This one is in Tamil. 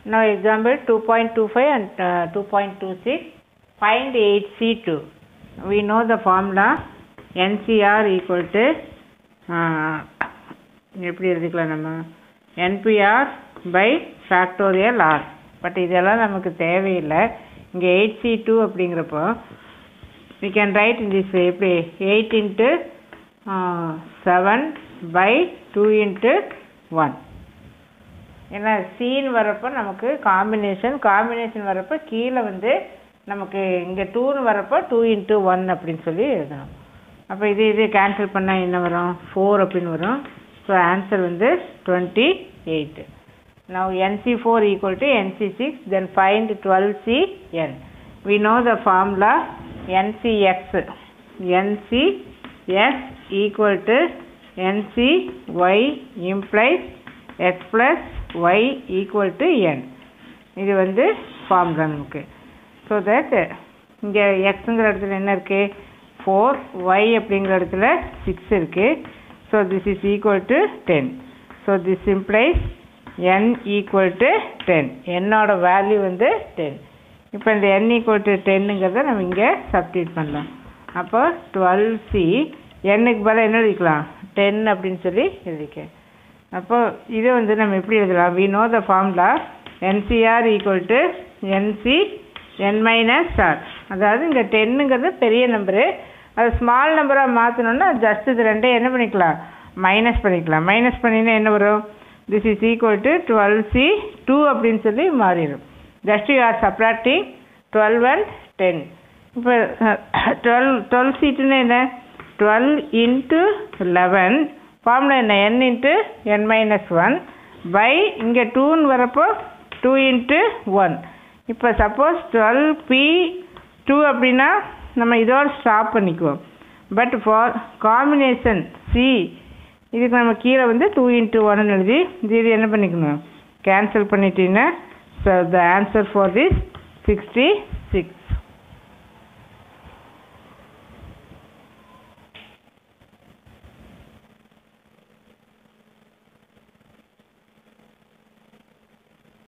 Now example 2.25 and uh, 2.26 find 8C2 we know the formula NCR equal to uh, எப்படி எழுதிக்கலாம் நம்ம NPR by factorial R but இதெல்லாம் நமக்கு தேவையில்லை இங்கே எயிட் சி டூ அப்படிங்கிறப்போ we can write in this way எப்படி eight into seven by two into one ஏன்னா சீன் வரப்போ நமக்கு காம்பினேஷன் காம்பினேஷன் வரப்போ கீழே வந்து நமக்கு இங்கே டூன்னு வரப்போ டூ இன்ட்டு ஒன் அப்படின்னு சொல்லி எழுதணும் அப்போ இது இது கேன்சல் பண்ணால் என்ன வரும் ஃபோர் அப்படின்னு வரும் ஸோ ஆன்சர் வந்து twenty eight now nc4 equal to nc6 then find 12cn we know the formula ncx ncx equal to ncy implies x plus y equal to n இது வந்து ஃபார்முலா நமக்கு ஸோ தட் இங்கே எக்ஸுங்கிற இடத்துல என்ன இருக்குது ஃபோர் ஒய் அப்படிங்கிற இடத்துல சிக்ஸ் இருக்குது so this is equal to ten so this implies n equal to ten என்னோட வேல்யூ வந்து டென் இப்போ இந்த என் ஈக்குவல் டு டென்னுங்கிறத நம்ம இங்கே சப்ஸ்டியூட் பண்ணலாம் அப்போ டுவெல் சி என்னுக்கு பதிலாக என்ன எழுதிக்கலாம் டென் அப்படின்னு சொல்லி எழுதிக்க அப்போ இதை வந்து நம்ம எப்படி எழுதலாம் we know the formula nCr equal to nC n minus r அதாவது இங்கே டென்னுங்கிறது பெரிய நம்பரு அது ஸ்மால் நம்பராக மாற்றணுன்னா ஜஸ்ட் இது ரெண்டையும் என்ன பண்ணிக்கலாம் மைனஸ் பண்ணிக்கலாம் மைனஸ் பண்ணினா என்ன வரும் this is equal to twelve C two அப்படின்னு சொல்லி மாறிடும் just you are subtracting twelve and ten இப்போ டுவெல் டுவெல் சீட்டுன்னு என்ன டுவெல் இன்ட்டு லெவன் ஃபார்முலா என்ன n into n minus one by இங்கே டூன்னு வரப்போ டூ இன்ட்டு ஒன் இப்போ சப்போஸ் டுவெல் பி டூ அப்படின்னா நம்ம இதோட ஸ்டாப் பண்ணிக்குவோம் பட் ஃபார் காம்பினேஷன் சி இதுக்கு நம்ம கீழே வந்து டூ இன்ட்டு ஒன்னு எழுதி இது என்ன பண்ணிக்கணும் கேன்சல் பண்ணிட்டீங்கன்னா so the answer for this sixty